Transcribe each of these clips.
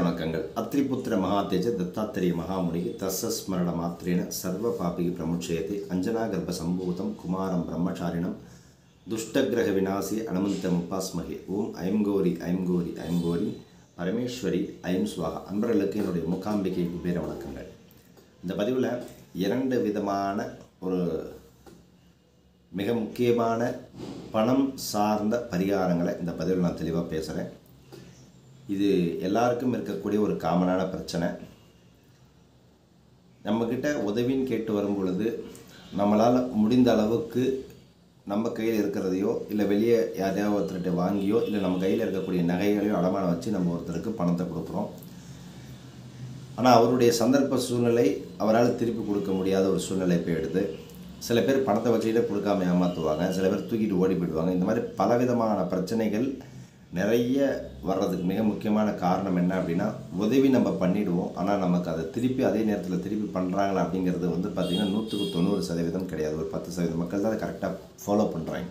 வணக்கங்கள் அத்ரிபுத்திர மகாதேஜ தத்தாத்திரேய மகாமுனிகி தஸ்ஸ ஸ்மரண மாத்திரேன சர்வ பாபிகி பிரமுட்சயத்தை அஞ்சனா கர்ப்ப சம்பூதம் குமாரம் பிரம்மச்சாரிணம் துஷ்டகிரக விநாசி அனுமந்த முப்பாஸ்மகே ஓம் ஐம் கோரி ஐம் கோரி ஐம் கோரி பரமேஸ்வரி ஐம் சுவாகா அன்பர்களுக்கு என்னுடைய மூகாம்பிகை குபேர வணக்கங்கள் இந்த பதிவில் இரண்டு விதமான ஒரு மிக முக்கியமான பணம் சார்ந்த பரிகாரங்களை இந்த பதிவில் நான் தெளிவாக பேசுகிறேன் இது எல்லாருக்கும் இருக்கக்கூடிய ஒரு காமனான பிரச்சனை நம்மக்கிட்ட உதவின்னு கேட்டு வரும் பொழுது நம்மளால் முடிந்த அளவுக்கு நம்ம கையில் இருக்கிறதையோ இல்லை வெளியே யாரையாவது ஒருத்தர்கிட்ட வாங்கியோ இல்லை நம்ம கையில் இருக்கக்கூடிய நகைகளையோ அடமானம் வச்சு நம்ம ஒருத்தருக்கு பணத்தை கொடுக்குறோம் ஆனால் அவருடைய சந்தர்ப்ப சூழ்நிலை அவரால் திருப்பி கொடுக்க முடியாத ஒரு சூழ்நிலை போயிடுது சில பேர் பணத்தை வச்சுக்கிட்டே கொடுக்காம ஏமாற்றுவாங்க சில பேர் தூக்கிட்டு ஓடி போயிடுவாங்க இந்த மாதிரி பலவிதமான பிரச்சனைகள் நிறைய வர்றதுக்கு மிக முக்கியமான காரணம் என்ன அப்படின்னா உதவி நம்ம பண்ணிடுவோம் ஆனால் நமக்கு அதை திருப்பி அதே நேரத்தில் திருப்பி பண்ணுறாங்களா அப்படிங்கிறது வந்து பார்த்திங்கன்னா நூற்றுக்கு தொண்ணூறு சதவீதம் கிடையாது ஒரு பத்து சதவீதம் மக்கள் தான் அதை கரெக்டாக ஃபாலோ பண்ணுறாங்க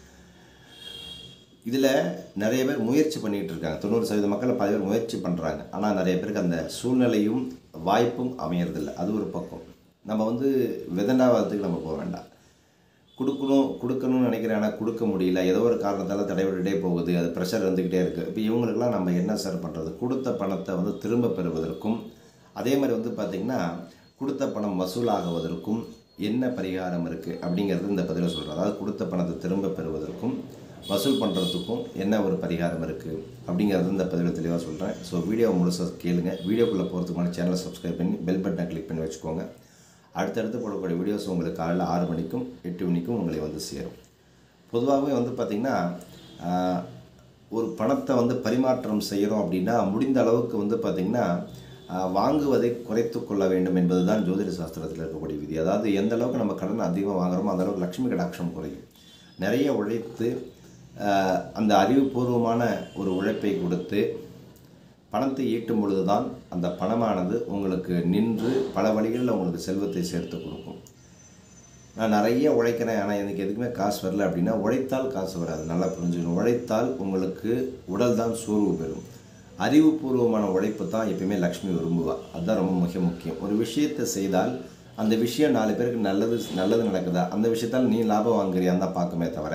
இதில் நிறைய பேர் முயற்சி பண்ணிகிட்டு இருக்காங்க தொண்ணூறு சதவீத மக்கள் பல பேர் முயற்சி பண்ணுறாங்க ஆனால் நிறைய பேருக்கு அந்த சூழ்நிலையும் வாய்ப்பும் அமையறதில்ல அது ஒரு பக்கம் நம்ம வந்து விதண்டாவதுக்கு நம்ம போக வேண்டாம் கொடுக்கணும் கொடுக்கணும்னு நினைக்கிறேன் ஆனால் கொடுக்க முடியல ஏதோ ஒரு காரணத்தால் தடைபட்டுகிட்டே போகுது அது ப்ரெஷர் இருந்துக்கிட்டே இருக்குது இப்போ இவங்களுக்கெல்லாம் நம்ம என்ன சார் பண்ணுறது கொடுத்த பணத்தை வந்து திரும்ப பெறுவதற்கும் அதே மாதிரி வந்து பார்த்திங்கன்னா கொடுத்த பணம் வசூலாகுவதற்கும் என்ன பரிகாரம் இருக்குது அப்படிங்கிறது இந்த பதிவில் சொல்கிறேன் அதாவது கொடுத்த பணத்தை திரும்ப பெறுவதற்கும் வசூல் பண்ணுறதுக்கும் என்ன ஒரு பரிகாரம் இருக்குது அப்படிங்கிறது இந்த பதிவில் தெளிவாக சொல்கிறேன் ஸோ வீடியோ முழுசாக கேளுங்க வீடியோக்குள்ளே போகிறதுக்கு முன்னாடி சேனலை சப்ஸ்கிரைப் பண்ணி பெல் பட்டனை கிளிக் பண்ணி வச்சுக்கோங்க அடுத்தடுத்து போடக்கூடிய வீடியோஸ் உங்களுக்கு காலையில் ஆறு மணிக்கும் எட்டு மணிக்கும் உங்களை வந்து சேரும் பொதுவாகவே வந்து பார்த்திங்கன்னா ஆஹ், ஒரு பணத்தை வந்து பரிமாற்றம் செய்கிறோம் அப்படின்னா முடிந்த அளவுக்கு வந்து பார்த்திங்கன்னா ஆஹ், வாங்குவதை குறைத்து கொள்ள வேண்டும் என்பது தான் ஜோதிட சாஸ்திரத்தில் இருக்கக்கூடிய விதி அதாவது எந்த அளவுக்கு நம்ம கடன் அதிகமாக வாங்குறோமோ அந்த அளவுக்கு லக்ஷ்மி கடாட்சம் குறையும் நிறைய உழைத்து ஆஹ், அந்த அறிவுபூர்வமான ஒரு உழைப்பை கொடுத்து பணத்தை ஈட்டும் பொழுது தான் அந்த பணமானது உங்களுக்கு நின்று பல வழிகளில் உங்களுக்கு செல்வத்தை சேர்த்து கொடுக்கும் நான் நிறைய உழைக்கிறேன் ஆனால் எனக்கு எதுக்குமே காசு வரல அப்படின்னா உழைத்தால் காசு வராது நல்லா புரிஞ்சுக்கணும் உழைத்தால் உங்களுக்கு உடல் தான் சோர்வு பெறும் அறிவுபூர்வமான உழைப்பு தான் எப்பயுமே லக்ஷ்மி விரும்புவா அதுதான் ரொம்ப மிக முக்கியம் ஒரு விஷயத்தை செய்தால் அந்த விஷயம் நாலு பேருக்கு நல்லது நல்லது நடக்குதா அந்த விஷயத்தால் நீ லாபம் வாங்குறியான்னு தான் பார்க்குமே தவிர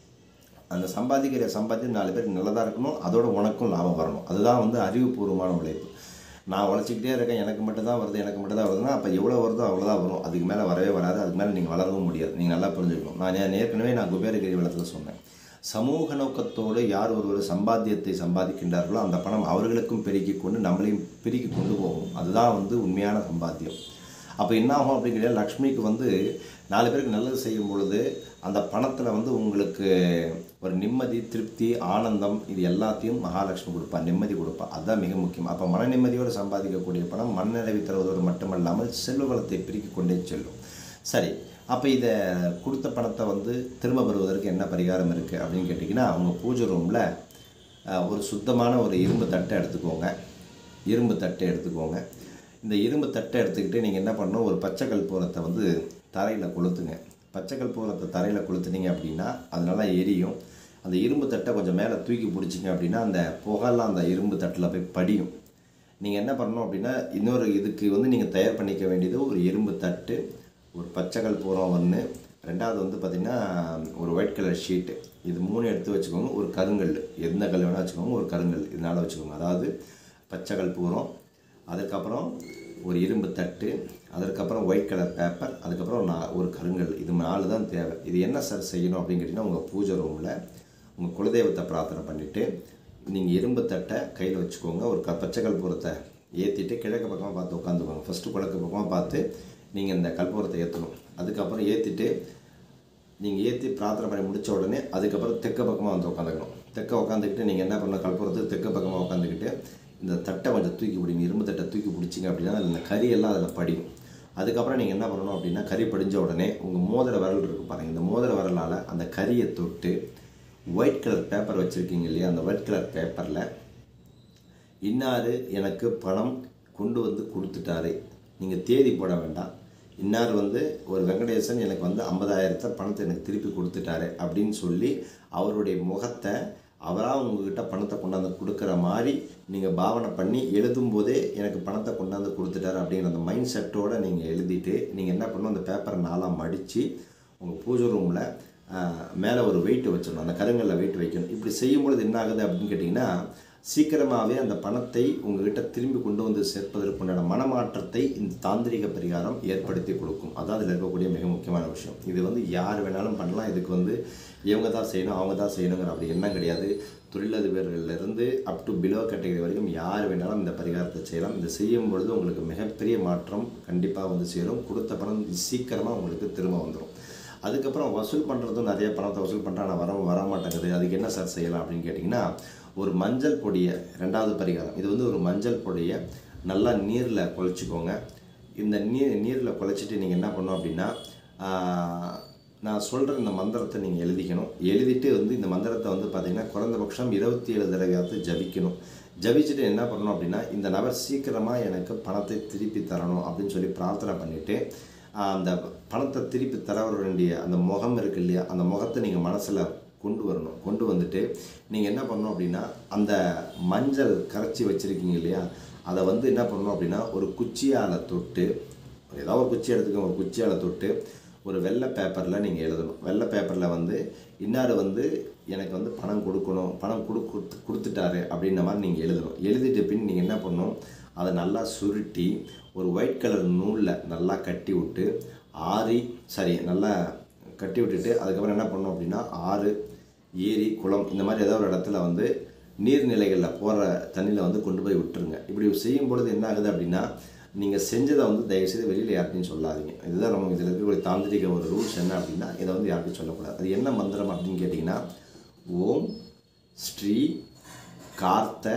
அந்த சம்பாதிக்கிற சம்பாத்தியம் நாலு பேருக்கு நல்லதாக இருக்கணும் அதோட உனக்கும் லாபம் வரணும் அதுதான் வந்து அறிவுபூர்வமான உழைப்பு நான் உழைச்சிக்கிட்டே இருக்கேன் எனக்கு மட்டும் தான் வருது எனக்கு மட்டும் தான் வருதுன்னா அப்போ எவ்வளோ வருதோ அவ்வளோதான் வரும் அதுக்கு மேலே வரவே வராது அதுக்கு மேலே நீங்கள் வளரவும் முடியாது நீங்கள் நல்லா புரிஞ்சுக்கணும் நான் ஏ- ஏற்கனவே நான் குபேரகிரி வளத்தில் சொன்னேன் சமூக நோக்கத்தோடு யார் ஒருவர் சம்பாத்தியத்தை சம்பாதிக்கின்றார்களோ அந்த பணம் அவர்களுக்கும் பெருக்கி கொண்டு நம்மளையும் பெருக்கி கொண்டு போகும் அதுதான் வந்து உண்மையான சம்பாத்தியம் அப்போ என்ன ஆகும் அப்படிங்கிற லக்ஷ்மிக்கு வந்து நாலு பேருக்கு நல்லது செய்யும் பொழுது அந்த பணத்தில் வந்து உங்களுக்கு ஒரு நிம்மதி திருப்தி ஆனந்தம் இது எல்லாத்தையும் மகாலட்சுமி கொடுப்பா நிம்மதி கொடுப்பா அதுதான் மிக முக்கியம் அப்போ மன நிம்மதியோடு சம்பாதிக்கக்கூடிய பணம் மனநிறைவு தருவதோடு மட்டுமல்லாமல் செல்வ வளத்தை பெருக்கிக் கொண்டே செல்லும் சரி அப்போ இதை கொடுத்த பணத்தை வந்து திரும்ப பெறுவதற்கு என்ன பரிகாரம் இருக்குது அப்படின்னு கேட்டிங்கன்னா அவங்க பூஜை ரூமில் ஒரு சுத்தமான ஒரு இரும்பு தட்டை எடுத்துக்கோங்க இரும்பு தட்டை எடுத்துக்கோங்க இந்த இரும்பு தட்டை எடுத்துக்கிட்டு நீங்கள் என்ன பண்ணணும் ஒரு பச்சை கற்பூரத்தை வந்து தரையில் கொளுத்துங்க பச்சை கற்பூரத்தை தரையில் கொளுத்துனீங்க அப்படின்னா அதனால எரியும் அந்த இரும்பு தட்டை கொஞ்சம் மேலே தூக்கி பிடிச்சிங்க அப்படின்னா அந்த புகைலாம் அந்த இரும்பு தட்டில் போய் படியும் நீங்கள் என்ன பண்ணணும் அப்படின்னா இன்னொரு இதுக்கு வந்து நீங்கள் தயார் பண்ணிக்க வேண்டியது ஒரு இரும்பு தட்டு ஒரு பச்சை கற்பூரம் ஒன்று ரெண்டாவது வந்து பார்த்திங்கன்னா ஒரு ஒயிட் கலர் ஷீட்டு இது மூணு எடுத்து வச்சுக்கோங்க ஒரு கருங்கல் எந்த கல் வேணால் வச்சுக்கோங்க ஒரு கருங்கல் இதனால் வச்சுக்கோங்க அதாவது பச்சை கற்பூரம் அதுக்கப்புறம் ஒரு இரும்பு தட்டு அதுக்கப்புறம் ஒயிட் கலர் பேப்பர் அதுக்கப்புறம் நான் ஒரு கருங்கல் இது நாலு தான் தேவை இது என்ன சார் செய்யணும் அப்படின்னு கேட்டிங்கன்னா உங்கள் பூஜை ரூமில் உங்கள் குலதெய்வத்தை பிரார்த்தனை பண்ணிவிட்டு நீங்கள் இரும்பு தட்டை கையில் வச்சுக்கோங்க ஒரு க பச்சை கற்பூரத்தை ஏற்றிட்டு கிழக்கு பக்கமாக பார்த்து உட்காந்துக்கோங்க ஃபஸ்ட்டு கிழக்கு பக்கமாக பார்த்து நீங்கள் இந்த கற்பூரத்தை ஏற்றணும் அதுக்கப்புறம் ஏற்றிட்டு நீங்கள் ஏற்றி பிரார்த்தனை பண்ணி முடிச்ச உடனே அதுக்கப்புறம் தெற்க பக்கமாக வந்து உட்காந்துக்கணும் தெற்க உட்காந்துக்கிட்டு நீங்கள் என்ன பண்ணணும் கற்பூரத்துக்கு தெற்க பக்கமாக உட்காந்துக்கிட்டு இந்த தட்டை கொஞ்சம் தூக்கி பிடிங்க இரும்பு தட்டை தூக்கி பிடிச்சிங்க அப்படின்னா அதில் இந்த கறி எல்லாம் அதில் படியும் அதுக்கப்புறம் நீங்கள் என்ன பண்ணணும் அப்படின்னா கறி படிஞ்ச உடனே உங்கள் மோதிர விரல் இருக்கு பாருங்கள் இந்த மோதிர விரலால் அந்த கறியை தொட்டு ஒயிட் கலர் பேப்பர் வச்சுருக்கீங்க இல்லையா அந்த ஒயிட் கலர் பேப்பரில் இன்னார் எனக்கு பணம் கொண்டு வந்து கொடுத்துட்டாரு நீங்கள் தேதி போட வேண்டாம் இன்னார் வந்து ஒரு வெங்கடேசன் எனக்கு வந்து ஐம்பதாயிரத்தை பணத்தை எனக்கு திருப்பி கொடுத்துட்டாரு அப்படின்னு சொல்லி அவருடைய முகத்தை அவராக உங்ககிட்ட பணத்தை கொண்டாந்து கொடுக்குற மாதிரி நீங்கள் பாவனை பண்ணி எழுதும்போதே எனக்கு பணத்தை கொண்டாந்து கொடுத்துட்டாரு அப்படிங்கிற அந்த மைண்ட் செட்டோடு நீங்கள் எழுதிட்டு நீங்கள் என்ன பண்ணணும் அந்த பேப்பரை நாளாக மடித்து உங்கள் பூஜை ரூமில் மேலே ஒரு வெயிட் வச்சிடணும் அந்த கருங்கல்ல வெயிட் வைக்கணும் இப்படி செய்யும்பொழுது என்ன ஆகுது அப்படின்னு கேட்டிங்கன்னா சீக்கிரமாகவே அந்த பணத்தை உங்ககிட்ட திரும்பி கொண்டு வந்து சேர்ப்பதற்குண்டான மனமாற்றத்தை இந்த தாந்திரிக பரிகாரம் ஏற்படுத்தி கொடுக்கும் அதான் அதில் இருக்கக்கூடிய மிக முக்கியமான விஷயம் இது வந்து யார் வேணாலும் பண்ணலாம் இதுக்கு வந்து இவங்க தான் செய்யணும் அவங்க தான் செய்யணுங்கிற அப்படி எண்ணம் கிடையாது தொழிலதிபர்கள்லேருந்து அப் டு பிலோ கேட்டகரி வரைக்கும் யார் வேணாலும் இந்த பரிகாரத்தை செய்யலாம் இந்த செய்யும் பொழுது உங்களுக்கு மிகப்பெரிய மாற்றம் கண்டிப்பாக வந்து சேரும் கொடுத்த பணம் சீக்கிரமாக உங்களுக்கு திரும்ப வந்துடும் அதுக்கப்புறம் வசூல் பண்ணுறதும் நிறைய பணத்தை வசூல் பண்ணுறா ஆனால் வர வர மாட்டேங்குது அதுக்கு என்ன சார் செய்யலாம் அப்படின்னு கேட்டிங்கன்னா ஒரு மஞ்சள் பொடியை ரெண்டாவது பரிகாரம் இது வந்து ஒரு மஞ்சள் பொடியை நல்லா நீரில் குழச்சிக்கோங்க இந்த நீர் நீரில் குழச்சிட்டு நீங்கள் என்ன பண்ணணும் அப்படின்னா ஆஹ், நான் சொல்கிற இந்த மந்திரத்தை நீங்கள் எழுதிக்கணும் எழுதிட்டு வந்து இந்த மந்திரத்தை வந்து பார்த்தீங்கன்னா குறைந்தபட்சம் இருபத்தி ஏழு தடவையாவது ஜபிக்கணும் ஜபிச்சுட்டு என்ன பண்ணணும் அப்படின்னா இந்த நபர் சீக்கிரமாக எனக்கு பணத்தை திருப்பி தரணும் அப்படின்னு சொல்லி பிரார்த்தனை பண்ணிவிட்டு அந்த பணத்தை திருப்பி தர வர வேண்டிய அந்த முகம் இருக்கு இல்லையா அந்த முகத்தை நீங்கள் மனசில் கொண்டு வரணும் கொண்டு வந்துட்டு நீங்கள் என்ன பண்ணணும் அப்படின்னா அந்த மஞ்சள் கரைச்சி வச்சுருக்கீங்க இல்லையா அதை வந்து என்ன பண்ணணும் அப்படின்னா ஒரு குச்சியால் தொட்டு ஏதாவது ஒரு குச்சி எடுத்துக்கோங்க ஒரு குச்சியால் தொட்டு ஒரு வெள்ளை பேப்பரில் நீங்கள் எழுதணும் வெள்ளை பேப்பரில் வந்து இன்னார் வந்து எனக்கு வந்து பணம் கொடுக்கணும் பணம் கொடு கொடுத்து கொடுத்துட்டாரு அப்படின்ற மாதிரி நீங்கள் எழுதணும் எழுதிட்டு பின் நீங்கள் என்ன பண்ணணும் அதை நல்லா சுருட்டி ஒரு ஒயிட் கலர் நூலில் நல்லா கட்டி விட்டு ஆறி சரி நல்லா கட்டி விட்டுட்டு அதுக்கப்புறம் என்ன பண்ணணும் அப்படின்னா ஆறு ஏரி குளம் இந்த மாதிரி ஏதோ ஒரு இடத்துல வந்து நீர்நிலைகளில் போகிற தண்ணியில் வந்து கொண்டு போய் விட்டுருங்க இப்படி செய்யும் பொழுது என்ன ஆகுது அப்படின்னா நீங்கள் செஞ்சதை வந்து தயவுசெய்து வெளியில் யார்ட்டையும் சொல்லாதீங்க இதுதான் நம்ம இதில் இருக்கக்கூடிய தாந்திரிக ஒரு ரூல்ஸ் என்ன அப்படின்னா இதை வந்து யார்ட்டையும் சொல்லக்கூடாது அது என்ன மந்திரம் அப்படின்னு கேட்டிங்கன்னா ஓம் ஸ்ரீ கார்த்த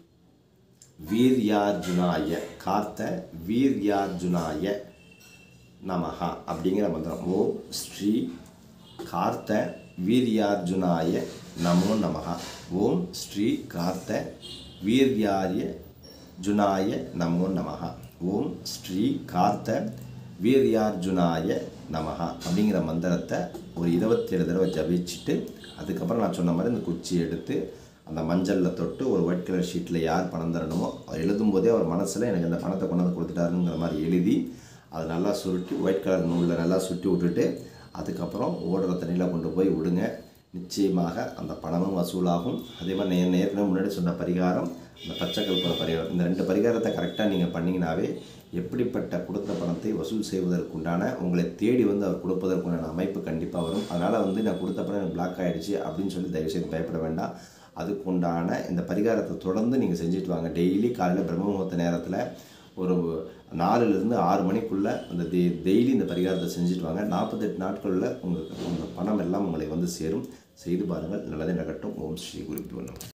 வீர்யார்ஜுனாய கார்த்த வீர்யார்ஜுனாய நமஹா அப்படிங்கிற மந்திரம் ஓம் ஸ்ரீ கார்த்த வீர்யார்ஜுனாய நமோ நமஹா ஓம் ஸ்ரீ கார்த்த வீர்யாரிய ஜுனாய நமோ நமஹா ஓம் ஸ்ரீ கார்த்த வீர்யார்ஜுனாய நமஹா அப்படிங்கிற மந்திரத்தை ஒரு இருபத்தேழு தடவை ஜபிச்சுட்டு அதுக்கப்புறம் நான் சொன்ன மாதிரி இந்த குச்சி எடுத்து அந்த மஞ்சளில் தொட்டு ஒரு ஒயிட் கலர் ஷீட்டில் யார் பணம் தரணுமோ அவர் எழுதும்போதே அவர் மனசில் எனக்கு இந்த பணத்தை கொண்டு வந்து கொடுத்துட்டாருங்கிற மாதிரி எழுதி அதை நல்லா சுருட்டி ஒயிட் கலர் நூலில் நல்லா சுட்டி விட்டுட்டு அதுக்கப்புறம் ஓடுற தண்ணியில் கொண்டு போய் விடுங்க நிச்சயமாக அந்த பணமும் வசூலாகும் அதே மாதிரி நான் ஏற்கனவே முன்னாடி சொன்ன பரிகாரம் அந்த பச்சை கல்புர பரிகாரம் இந்த ரெண்டு பரிகாரத்தை கரெக்டாக நீங்கள் பண்ணிங்கனாவே எப்படிப்பட்ட கொடுத்த பணத்தை வசூல் செய்வதற்குண்டான உங்களை தேடி வந்து அவர் கொடுப்பதற்குண்டான அமைப்பு கண்டிப்பாக வரும் அதனால் வந்து நான் கொடுத்த பணம் எனக்கு பிளாக் ஆகிடுச்சு அப்படின்னு சொல்லி தயவுசெய்து பயப்பட வேண்டாம் அதுக்குண்டான இந்த பரிகாரத்தை தொடர்ந்து நீங்கள் செஞ்சுட்டு வாங்க டெய்லி காலையில் பிரம்ம முகூர்த்த நேரத்தில் ஒரு நாலுலேருந்து ஆறு மணிக்குள்ளே அந்த டெ டெய்லி இந்த பரிகாரத்தை செஞ்சுட்டு வாங்க நாற்பத்தெட்டு நாட்களில் உங்களுக்கு உங்கள் பணம் எல்லாம் உங்களை வந்து சேரும் செய்து பாருங்கள் நல்லதே நடக்கட்டும் ஓம் ஸ்ரீ குருப்பியோ நமः